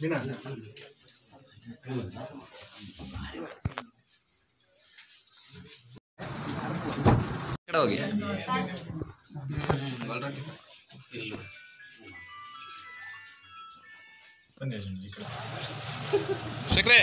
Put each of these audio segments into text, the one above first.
ಕಡೆ ಹೋಗಿ ಶೇಖರೆ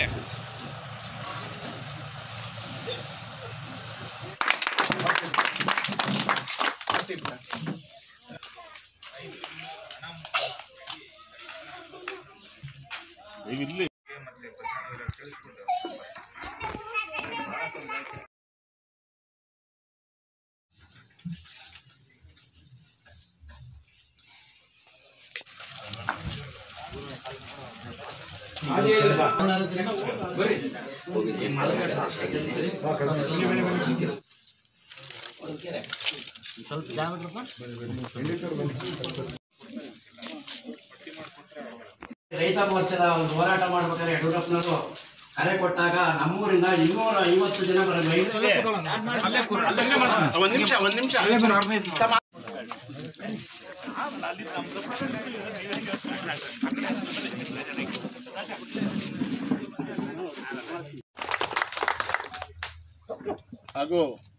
ರೈತ ಮೋರ್ಚಾದ ಒಂದು ಹೋರಾಟ ಮಾಡ್ಬೇಕಾದ್ರೆ ಯಡಿಯೂರಪ್ಪನವರು ಕರೆ ಕೊಟ್ಟಾಗ ನಮ್ಮೂರಿಂದ ಇನ್ನೂರ ಐವತ್ತು ಜನ ಬರ ಮಹಿಳೆಯರು ಒಂದ್ ನಿಮಿಷ ಒಂದ್ ನಿಮಿಷ ಹಾಗೂ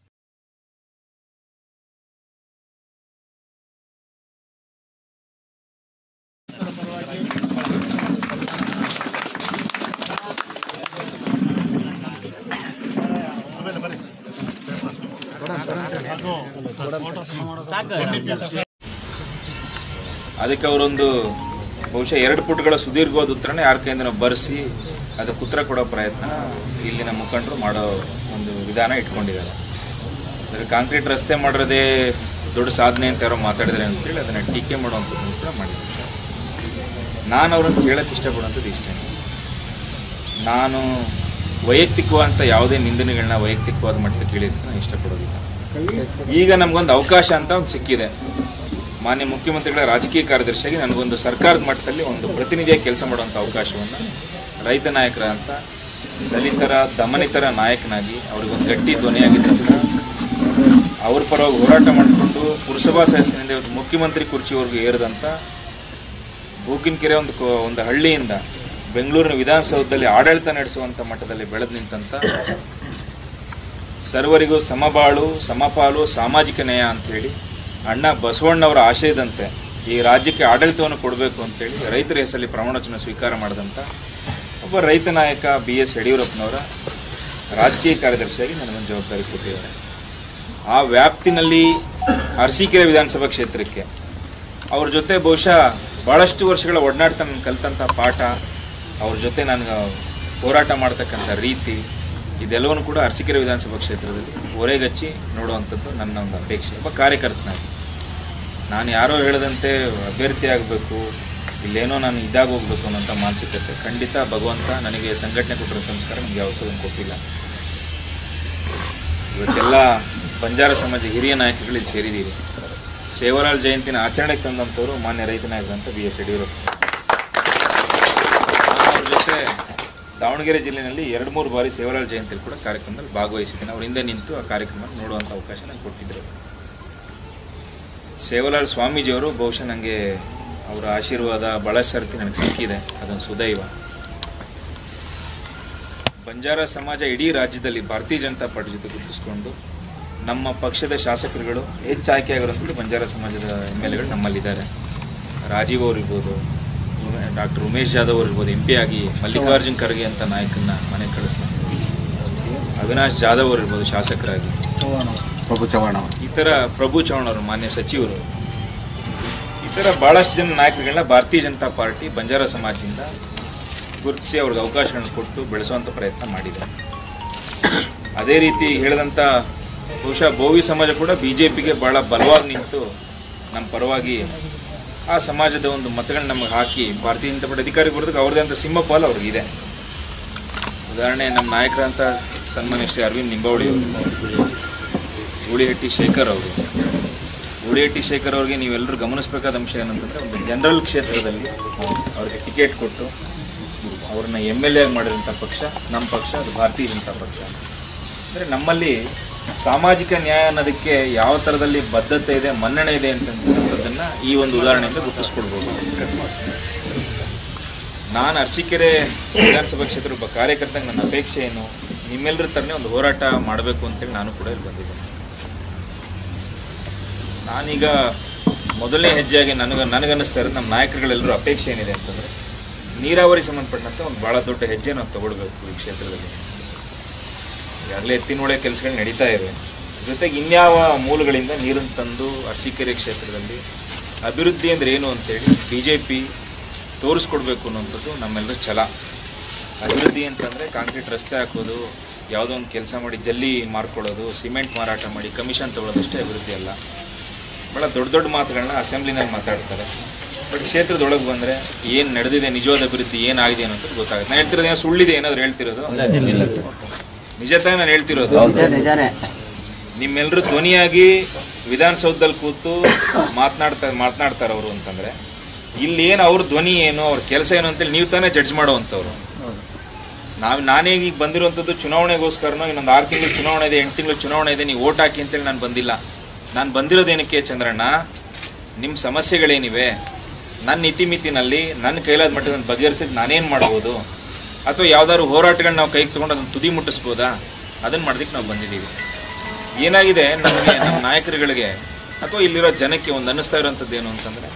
ಅದಕ್ಕೆ ಅವರೊಂದು ಬಹುಶಃ ಎರಡು ಪುಟಗಳ ಸುದೀರ್ಘವಾದ ಉತ್ತರನೇ ಯಾರ ಕೈಯಿಂದ ಬರೆಸಿ ಅದಕ್ಕೆ ಉತ್ತರ ಕೊಡೋ ಪ್ರಯತ್ನ ಇಲ್ಲಿನ ಮುಖಂಡರು ಮಾಡೋ ಒಂದು ವಿಧಾನ ಇಟ್ಕೊಂಡಿದ್ದಾರೆ ಅಂದರೆ ಕಾಂಕ್ರೀಟ್ ರಸ್ತೆ ಮಾಡಿರೋದೇ ದೊಡ್ಡ ಸಾಧನೆ ಅಂತ ಯಾರೋ ಮಾತಾಡಿದ್ರೆ ಅಂತೇಳಿ ಅದನ್ನು ಟೀಕೆ ಮಾಡುವಂಥದ್ದು ಕೂಡ ಮಾಡಿದ್ದಾರೆ ನಾನು ಅವ್ರನ್ನ ಕೇಳೋಕ್ಕೆ ಇಷ್ಟಪಡುವಂಥದ್ದು ಇಷ್ಟೇ ನಾನು ವೈಯಕ್ತಿಕವಾದಂಥ ಯಾವುದೇ ನಿಂದನೆಗಳನ್ನ ವೈಯಕ್ತಿಕವಾದ ಮಟ್ಟಕ್ಕೆ ಕೇಳಿದ್ದಕ್ಕೆ ನಾನು ಇಷ್ಟಪಡೋದಿಲ್ಲ ಈಗ ನಮಗೊಂದು ಅವಕಾಶ ಅಂತ ಒಂದು ಸಿಕ್ಕಿದೆ ಮಾನ್ಯ ಮುಖ್ಯಮಂತ್ರಿಗಳ ರಾಜಕೀಯ ಕಾರ್ಯದರ್ಶಿಯಾಗಿ ನನಗೊಂದು ಸರ್ಕಾರದ ಮಟ್ಟದಲ್ಲಿ ಒಂದು ಪ್ರತಿನಿಧಿಯಾಗಿ ಕೆಲಸ ಮಾಡುವಂಥ ಅವಕಾಶವನ್ನು ರೈತ ನಾಯಕರ ಅಂತ ದಲಿತರ ದಮನಿತರ ನಾಯಕನಾಗಿ ಅವ್ರಿಗೊಂದು ಗಟ್ಟಿ ಧ್ವನಿಯಾಗಿದ್ದಂಥ ಅವ್ರ ಪರವಾಗಿ ಹೋರಾಟ ಮಾಡಿಕೊಂಡು ಪುರಸಭಾ ಸದಸ್ಯನಿಂದ ಇವತ್ತು ಮುಖ್ಯಮಂತ್ರಿ ಕುರ್ಚಿವರೆಗೂ ಏರಿದಂಥ ಬೂಕಿನಕೆರೆ ಒಂದು ಕೊ- ಒಂದು ಹಳ್ಳಿಯಿಂದ ಬೆಂಗಳೂರಿನ ವಿಧಾನಸೌಧದಲ್ಲಿ ಆಡಳಿತ ನಡೆಸುವಂಥ ಮಟ್ಟದಲ್ಲಿ ಬೆಳೆದು ನಿಂತಂಥ ಸರ್ವರಿಗೂ ಸಮಬಾಳು ಸಮಪಾಲು ಸಾಮಾಜಿಕ ನ್ಯಾಯ ಅಂಥೇಳಿ ಅಣ್ಣ ಬಸವಣ್ಣವರ ಆಶಯದಂತೆ ಈ ರಾಜ್ಯಕ್ಕೆ ಆಡಳಿತವನ್ನು ಕೊಡಬೇಕು ಅಂತೇಳಿ ರೈತರ ಹೆಸರಲ್ಲಿ ಪ್ರಮಾಣವಚನ ಸ್ವೀಕಾರ ಮಾಡಿದಂಥ ಒಬ್ಬ ರೈತ ನಾಯಕ ಬಿ ಎಸ್ ಯಡಿಯೂರಪ್ಪನವರ ರಾಜಕೀಯ ಕಾರ್ಯದರ್ಶಿಯಾಗಿ ನನಗೊಂದು ಜವಾಬ್ದಾರಿ ಕೊಟ್ಟಿದ್ದಾರೆ ಆ ವ್ಯಾಪ್ತಿನಲ್ಲಿ ಅರಸೀಕೆರೆ ವಿಧಾನಸಭಾ ಕ್ಷೇತ್ರಕ್ಕೆ ಅವ್ರ ಜೊತೆ ಬಹುಶಃ ಭಾಳಷ್ಟು ವರ್ಷಗಳ ಒಡನಾಟ ನಾನು ಕಲಿತಂಥ ಪಾಠ ಅವ್ರ ಜೊತೆ ನನಗೆ ಹೋರಾಟ ಮಾಡ್ತಕ್ಕಂಥ ರೀತಿ ಇದೆಲ್ಲವನ್ನು ಕೂಡ ಅರಸೀಕೆರೆ ವಿಧಾನಸಭಾ ಕ್ಷೇತ್ರದಲ್ಲಿ ಹೊರೆಗಚ್ಚಿ ನೋಡುವಂಥದ್ದು ನನ್ನ ಒಂದು ಅಪೇಕ್ಷೆ ಒಬ್ಬ ಕಾರ್ಯಕರ್ತನಾಗಿ ನಾನು ಯಾರೋ ಹೇಳದಂತೆ ಅಭ್ಯರ್ಥಿ ಆಗಬೇಕು ಇಲ್ಲೇನೋ ನಾನು ಇದಾಗ ಹೋಗ್ಬೇಕು ಅನ್ನೋಂಥ ಮಾನಸಿಕತೆ ಖಂಡಿತ ಭಗವಂತ ನನಗೆ ಸಂಘಟನೆ ಕೊಟ್ಟಿರೋ ಸಂಸ್ಕಾರ ನನಗೆ ಯಾವತ್ತೂ ಅದನ್ನು ಕೊಟ್ಟಿಲ್ಲ ಇವತ್ತೆಲ್ಲ ಬಂಜಾರ ಸಮಾಜ ಹಿರಿಯ ನಾಯಕರು ಇಲ್ಲಿ ಸೇರಿದ್ದೀರಿ ಸೇವಲಾಲ್ ಜಯಂತಿನ ಆಚರಣೆಗೆ ತಂದಂಥವ್ರು ಮಾನ್ಯ ರೈತ ನಾಯಕರಂತ ಬಿ ಎಸ್ ಯಡಿಯೂರಪ್ಪ ನಾನು ಅವ್ರ ಜೊತೆ ದಾವಣಗೆರೆ ಜಿಲ್ಲೆಯಲ್ಲಿ ಎರಡು ಮೂರು ಬಾರಿ ಸೇವಲಾಲ್ ಜಯಂತಿಯಲ್ಲಿ ಕೂಡ ಕಾರ್ಯಕ್ರಮದಲ್ಲಿ ಭಾಗವಹಿಸಿದ್ದೇನೆ ಅವ್ರ ಹಿಂದೆ ನಿಂತು ಆ ಕಾರ್ಯಕ್ರಮ ನೋಡುವಂಥ ಅವಕಾಶ ನನಗೆ ಕೊಟ್ಟಿದ್ದರು ಸೇವಲಾಲ್ ಸ್ವಾಮೀಜಿಯವರು ಬಹುಶಃ ನನಗೆ ಅವರ ಆಶೀರ್ವಾದ ಭಾಳ ಸರ್ತಿ ನನಗೆ ಸಿಕ್ಕಿದೆ ಅದೊಂದು ಸುದೈವ ಬಂಜಾರ ಸಮಾಜ ಇಡೀ ರಾಜ್ಯದಲ್ಲಿ ಭಾರತೀಯ ಜನತಾ ಪಾರ್ಟಿ ಜೊತೆ ಗುರುತಿಸ್ಕೊಂಡು ನಮ್ಮ ಪಕ್ಷದ ಶಾಸಕರುಗಳು ಹೆಚ್ಚು ಆಯ್ಕೆ ಆಗಿರೋಂಥದ್ದು ಬಂಜಾರ ಸಮಾಜದ ಎಮ್ ಎಲ್ ಎಗಳು ನಮ್ಮಲ್ಲಿದ್ದಾರೆ ರಾಜೀವ್ ಅವರು ಇರ್ಬೋದು ಡಾಕ್ಟರ್ ಉಮೇಶ್ ಜಾಧವ್ ಅವರು ಇರ್ಬೋದು ಎಂ ಪಿ ಆಗಿ ಮಲ್ಲಿಕಾರ್ಜುನ್ ಖರ್ಗೆ ಅಂತ ನಾಯಕನ್ನ ಮನೆಗೆ ಕಳಿಸ್ತಾರೆ ಅವಿನಾಶ್ ಜಾಧವ್ ಅವರು ಇರ್ಬೋದು ಶಾಸಕರಾಗಿ ಪ್ರಭು ಚವ್ಹಾಣ ಈ ಥರ ಪ್ರಭು ಚೌಹಾಣ್ ಅವರು ಮಾನ್ಯ ಸಚಿವರು ಈ ಥರ ಭಾಳಷ್ಟು ಜನ ನಾಯಕರುಗಳನ್ನ ಭಾರತೀಯ ಜನತಾ ಪಾರ್ಟಿ ಬಂಜಾರ ಸಮಾಜದಿಂದ ಗುರುತಿಸಿ ಅವ್ರಿಗೆ ಅವಕಾಶಗಳನ್ನು ಕೊಟ್ಟು ಬೆಳೆಸುವಂಥ ಪ್ರಯತ್ನ ಮಾಡಿದೆ ಅದೇ ರೀತಿ ಹೇಳಿದಂಥ ಬಹುಶಃ ಬೋವಿ ಸಮಾಜ ಕೂಡ ಬಿ ಜೆ ಪಿಗೆ ಭಾಳ ಬಲವಾಗಿ ನಿಂತು ನಮ್ಮ ಪರವಾಗಿ ಆ ಸಮಾಜದ ಒಂದು ಮತಗಳನ್ನ ನಮಗೆ ಹಾಕಿ ಭಾರತೀಯ ಜನತಾ ಪಾರ್ಟಿ ಅಧಿಕಾರಿ ಬರೋದಕ್ಕೆ ಅವ್ರದ್ದೇ ಅಂತ ಸಿಂಹಪಾಲು ಅವ್ರಿಗಿದೆ ಉದಾಹರಣೆ ನಮ್ಮ ನಾಯಕರಂತ ಸನ್ಮಾನ್ಯ ಶ್ರೀ ಅರವಿಂದ್ ನಿಂಬಾವಳಿ ಅವರು ಗೂಳಿಹಟ್ಟಿ ಶೇಖರ್ ಅವರು ಗೂಳಿಹಟ್ಟಿ ಶೇಖರ್ ಅವ್ರಿಗೆ ನೀವೆಲ್ಲರೂ ಗಮನಿಸಬೇಕಾದ ಅಂಶ ಏನಂತಂದರೆ ಒಂದು ಜನರಲ್ ಕ್ಷೇತ್ರದಲ್ಲಿ ಅವ್ರಿಗೆ ಟಿಕೆಟ್ ಕೊಟ್ಟು ಅವ್ರನ್ನ ಎಮ್ ಎಲ್ ಎ ಮಾಡಿರೋಂಥ ಪಕ್ಷ ನಮ್ಮ ಪಕ್ಷ ಅದು ಭಾರತೀಯ ಜನತಾ ಪಕ್ಷ ಅಂದರೆ ನಮ್ಮಲ್ಲಿ ಸಾಮಾಜಿಕ ನ್ಯಾಯ ಅನ್ನೋದಕ್ಕೆ ಯಾವ ಥರದಲ್ಲಿ ಬದ್ಧತೆ ಇದೆ ಮನ್ನಣೆ ಇದೆ ಅಂತಕ್ಕಂಥದ್ದನ್ನು ಈ ಒಂದು ಉದಾಹರಣೆಯಿಂದ ಗುರುತಿಸ್ಕೊಳ್ಬೋದು ನಾನು ಅರಸೀಕೆರೆ ವಿಧಾನಸಭಾ ಕ್ಷೇತ್ರ ಒಬ್ಬ ಕಾರ್ಯಕರ್ತಂಗೆ ನನ್ನ ಅಪೇಕ್ಷೆ ಏನು ನಿಮ್ಮೆಲ್ಲರ ಥರನೇ ಒಂದು ಹೋರಾಟ ಮಾಡಬೇಕು ಅಂತೇಳಿ ನಾನು ಕೂಡ ಇಲ್ಲಿ ಬಂದಿದ್ದೇನೆ ನಾನೀಗ ಮೊದಲನೇ ಹೆಜ್ಜೆಯಾಗಿ ನನಗೆ ನನಗನ್ನಿಸ್ತಾ ಇರೋದು ನಮ್ಮ ನಾಯಕರುಗಳೆಲ್ಲರೂ ಅಪೇಕ್ಷೆ ಏನಿದೆ ಅಂತಂದರೆ ನೀರಾವರಿ ಸಂಬಂಧಪಟ್ಟಂತೆ ಒಂದು ಭಾಳ ದೊಡ್ಡ ಹೆಜ್ಜೆ ನಾವು ತಗೊಳ್ಬೇಕು ಈ ಕ್ಷೇತ್ರದಲ್ಲಿ ಈಗಾಗಲೇ ಎತ್ತಿನೊಳೆ ಕೆಲಸಗಳು ನಡೀತಾ ಇವೆ ಜೊತೆಗೆ ಇನ್ಯಾವ ಮೂಲಗಳಿಂದ ನೀರನ್ನು ತಂದು ಅರಸೀಕೆರೆ ಕ್ಷೇತ್ರದಲ್ಲಿ ಅಭಿವೃದ್ಧಿ ಅಂದರೆ ಏನು ಅಂತೇಳಿ ಬಿ ಜೆ ಪಿ ತೋರಿಸ್ಕೊಡ್ಬೇಕು ಅನ್ನೋಂಥದ್ದು ನಮ್ಮೆಲ್ಲರ ಛಲ ಅಭಿವೃದ್ಧಿ ಅಂತಂದರೆ ಕಾಂಕ್ರೀಟ್ ರಸ್ತೆ ಹಾಕೋದು ಯಾವುದೋ ಒಂದು ಕೆಲಸ ಮಾಡಿ ಜಲ್ಲಿ ಮಾರ್ಕೊಳ್ಳೋದು ಸಿಮೆಂಟ್ ಮಾರಾಟ ಮಾಡಿ ಕಮಿಷನ್ ತಗೊಳ್ಳೋದಷ್ಟೇ ಅಭಿವೃದ್ಧಿ ಅಲ್ಲ ಭಾಳ ದೊಡ್ಡ ದೊಡ್ಡ ಮಾತುಗಳನ್ನ ಅಸೆಂಬ್ಲಿನಲ್ಲಿ ಮಾತಾಡ್ತಾರೆ ಬಟ್ ಕ್ಷೇತ್ರದೊಳಗೆ ಬಂದರೆ ಏನು ನಡೆದಿದೆ ನಿಜವಾದ ಅಭಿವೃದ್ಧಿ ಏನಾಗಿದೆ ಅನ್ನೋದು ಗೊತ್ತಾಗುತ್ತೆ ನಾನು ಹೇಳ್ತಿರೋದು ಏನೋ ಸುಳ್ಳಿದೆ ಏನಾದ್ರು ಹೇಳ್ತಿರೋದು ನಿಜ ತಾನೇ ನಾನು ಹೇಳ್ತಿರೋದು ನಿಜಾನೇ ನಿಮ್ಮೆಲ್ಲರೂ ಧ್ವನಿಯಾಗಿ ವಿಧಾನಸೌಧದಲ್ಲಿ ಕೂತು ಮಾತನಾಡ್ತಾ ಮಾತನಾಡ್ತಾರೆ ಅವರು ಅಂತಂದ್ರೆ ಇಲ್ಲಿ ಏನು ಅವ್ರ ಧ್ವನಿ ಏನು ಅವ್ರ ಕೆಲಸ ಏನು ಅಂತೇಳಿ ನೀವು ತಾನೇ ಜಡ್ಜ್ ಮಾಡೋವಂಥವ್ರು ನಾವು ನಾನೇ ಈಗ ಬಂದಿರುವಂಥದ್ದು ಚುನಾವಣೆಗೋಸ್ಕರನೋ ಇನ್ನೊಂದು ಆರು ತಿಂಗಳು ಚುನಾವಣೆ ಇದೆ ಎಂಟು ತಿಂಗಳು ಚುನಾವಣೆ ಇದೆ ನೀವು ಓಟ್ ಹಾಕಿ ಅಂತೇಳಿ ನಾನು ಬಂದಿಲ್ಲ ನಾನು ಬಂದಿರೋದೇನಕ್ಕೆ ಚಂದ್ರಣ್ಣ ನಿಮ್ಮ ಸಮಸ್ಯೆಗಳೇನಿವೆ ನನ್ನ ಇತಿಮಿತಿನಲ್ಲಿ ನನ್ನ ಕೈಲಾದ ಮಟ್ಟದಲ್ಲಿ ಬಗೆಹರಿಸಿದ್ ನಾನೇನು ಮಾಡ್ಬೋದು ಅಥವಾ ಯಾವ್ದಾದ್ರು ಹೋರಾಟಗಳನ್ನ ನಾವು ಕೈಗೆ ತೊಗೊಂಡು ಅದನ್ನು ತುದಿ ಮುಟ್ಟಿಸ್ಬೋದಾ ಅದನ್ನು ಮಾಡೋದಕ್ಕೆ ನಾವು ಬಂದಿದ್ದೀವಿ ಏನಾಗಿದೆ ನಮಗೆ ನಮ್ಮ ನಾಯಕರುಗಳಿಗೆ ಅಥವಾ ಇಲ್ಲಿರೋ ಜನಕ್ಕೆ ಒಂದು ಅನ್ನಿಸ್ತಾ ಇರೋಂಥದ್ದು ಏನು ಅಂತಂದರೆ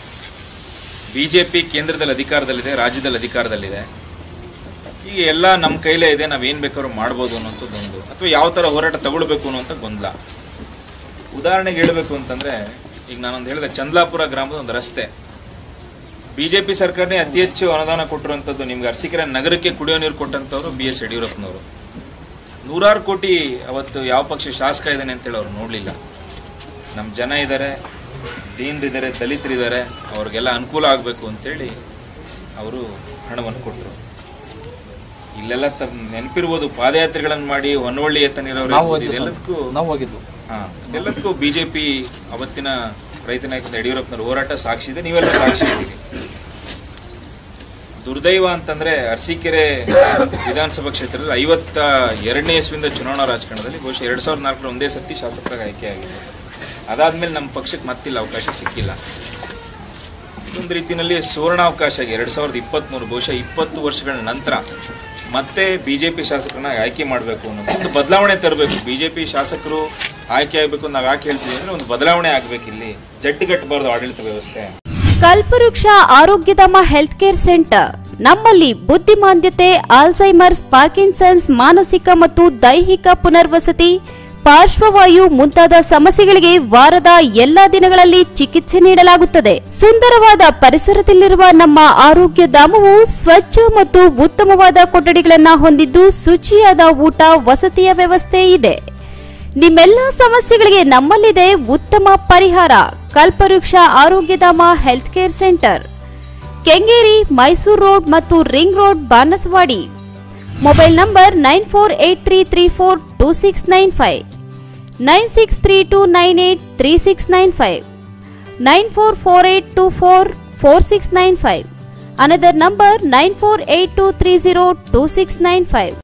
ಬಿ ಜೆ ಪಿ ಕೇಂದ್ರದಲ್ಲಿ ಅಧಿಕಾರದಲ್ಲಿದೆ ರಾಜ್ಯದಲ್ಲಿ ಅಧಿಕಾರದಲ್ಲಿದೆ ಈಗ ಎಲ್ಲ ನಮ್ಮ ಕೈಲೇ ಇದೆ ನಾವೇನು ಬೇಕಾದ್ರೂ ಮಾಡ್ಬೋದು ಅನ್ನೋಂಥದ್ದು ಒಂದು ಅಥವಾ ಯಾವ ಥರ ಹೋರಾಟ ತಗೊಳ್ಬೇಕು ಅನ್ನೋಂಥ ಗೊಂದಲ ಉದಾಹರಣೆಗೆ ಹೇಳಬೇಕು ಅಂತಂದರೆ ಈಗ ನಾನೊಂದು ಹೇಳಿದೆ ಚಂದ್ಲಾಪುರ ಗ್ರಾಮದ ಒಂದು ರಸ್ತೆ ಬಿ ಜೆ ಪಿ ಸರ್ಕಾರನೇ ಅತಿ ಹೆಚ್ಚು ಅನುದಾನ ಕೊಟ್ಟಿರುವಂಥದ್ದು ನಿಮ್ಗೆ ಅರಸೀಕೆರೆ ನಗರಕ್ಕೆ ಕುಡಿಯೋ ನೀರು ಕೊಟ್ಟಂಥವ್ರು ಬಿ ಎಸ್ ಯಡಿಯೂರಪ್ಪನವರು ನೂರಾರು ಕೋಟಿ ಅವತ್ತು ಯಾವ ಪಕ್ಷ ಶಾಸಕ ಇದ್ದಾನೆ ಅಂತೇಳಿ ಅವ್ರು ನೋಡಲಿಲ್ಲ ನಮ್ಮ ಜನ ಇದ್ದಾರೆ ದೀನರಿದ್ದಾರೆ ದಲಿತರಿದ್ದಾರೆ ಅವ್ರಿಗೆಲ್ಲ ಅನುಕೂಲ ಆಗಬೇಕು ಅಂತೇಳಿ ಅವರು ಹಣವನ್ನು ಕೊಟ್ಟರು ಇಲ್ಲೆಲ್ಲ ತಮ್ಮ ನೆನಪಿರ್ಬೋದು ಪಾದಯಾತ್ರೆಗಳನ್ನು ಮಾಡಿ ಹೊನ್ನವಳ್ಳಿ ಎತ್ತ ನೀರಾವರಿ ಇದೆಲ್ಲದಕ್ಕೂ ನಾವು ಹೋಗಿದ್ವು ಹಾ ಇದೆಲ್ಲದಕ್ಕೂ ಬಿ ಜೆ ಪಿ ಅವತ್ತಿನ ರೈತ ನಾಯಕ ಯಡಿಯೂರಪ್ಪನವ್ರ ಹೋರಾಟ ಸಾಕ್ಷಿ ಇದೆ ನೀವೆಲ್ಲ ಸಾಕ್ಷಿ ಇದ್ದೀರಿ ದುರ್ದೈವ ಅಂತಂದ್ರೆ ಅರಸೀಕೆರೆ ವಿಧಾನಸಭಾ ಕ್ಷೇತ್ರದಲ್ಲಿ ಐವತ್ತ ಎರಡನೇ ಇಸ್ವಿಯಿಂದ ಚುನಾವಣಾ ರಾಜಕಾರಣದಲ್ಲಿ ಬಹುಶಃ ಎರಡ್ ಸಾವಿರದ ನಾಲ್ಕರ ಒಂದೇ ಸರ್ತಿ ಶಾಸಕರಾಗಿ ಆಯ್ಕೆಯಾಗಿದೆ ಅದಾದ್ಮೇಲೆ ನಮ್ಮ ಪಕ್ಷಕ್ಕೆ ಮತ್ತಿಲ್ಲ ಅವಕಾಶ ಸಿಕ್ಕಿಲ್ಲ ಒಂದು ರೀತಿಯಲ್ಲಿ ಸುವರ್ಣಾವಕಾಶ ಆಗಿ ಎರಡು ಸಾವಿರದ ಇಪ್ಪತ್ತ್ಮೂರು ಬಹುಶಃ ಇಪ್ಪತ್ತು ವರ್ಷಗಳ ನಂತರ ಮತ್ತೆ ಬಿ ಜೆ ಪಿ ಶಾಸಕರನ್ನ ಆಯ್ಕೆ ಮಾಡಬೇಕು ಅನ್ನೋದು ಒಂದು ಬದಲಾವಣೆ ತರಬೇಕು ಬಿ ಜೆ ಪಿ ಶಾಸಕರು ಆಯ್ಕೆ ಆಗಬೇಕು ನಾವು ಯಾಕೆ ಹೇಳ್ತೀವಿ ಅಂದರೆ ಒಂದು ಬದಲಾವಣೆ ಆಗಬೇಕು ಇಲ್ಲಿ ಜಟ್ಟಿಗಟ್ಟಬಾರ್ದು ಆಡಳಿತ ವ್ಯವಸ್ಥೆ ಕಲ್ಪವೃಕ್ಷ ಆರೋಗ್ಯಧಾಮ ಹೆಲ್ತ್ ಕೇರ್ ಸೆಂಟರ್ ನಮ್ಮಲ್ಲಿ ಬುದ್ಧಿಮಾಂದ್ಯತೆ ಆಲ್ಝೈಮರ್ಸ್ ಪಾರ್ಕಿನ್ಸನ್ಸ್ ಮಾನಸಿಕ ಮತ್ತು ದೈಹಿಕ ಪುನರ್ವಸತಿ ಪಾರ್ಶ್ವವಾಯು ಮುಂತಾದ ಸಮಸ್ಯೆಗಳಿಗೆ ವಾರದ ಎಲ್ಲಾ ದಿನಗಳಲ್ಲಿ ಚಿಕಿತ್ಸೆ ನೀಡಲಾಗುತ್ತದೆ ಸುಂದರವಾದ ಪರಿಸರದಲ್ಲಿರುವ ನಮ್ಮ ಆರೋಗ್ಯ ಧಾಮವು ಸ್ವಚ್ಛ ಮತ್ತು ಉತ್ತಮವಾದ ಕೊಠಡಿಗಳನ್ನ ಹೊಂದಿದ್ದು ಶುಚಿಯಾದ ಊಟ ವಸತಿಯ ವ್ಯವಸ್ಥೆ ಇದೆ ನಿಮ್ಮೆಲ್ಲ ಸಮಸ್ಯೆಗಳಿಗೆ ನಮ್ಮಲ್ಲಿದೆ ಉತ್ತಮ ಪರಿಹಾರ Kalpavriksha Arogyadhama health care centre Kengeri Mysore road ಮತ್ತು ring road Banaswadi mobile number nine four eight three three four two six nine five nine six three two nine eight three six nine five nine four four eight two four four six nine five another number nine four eight two three zero two six nine five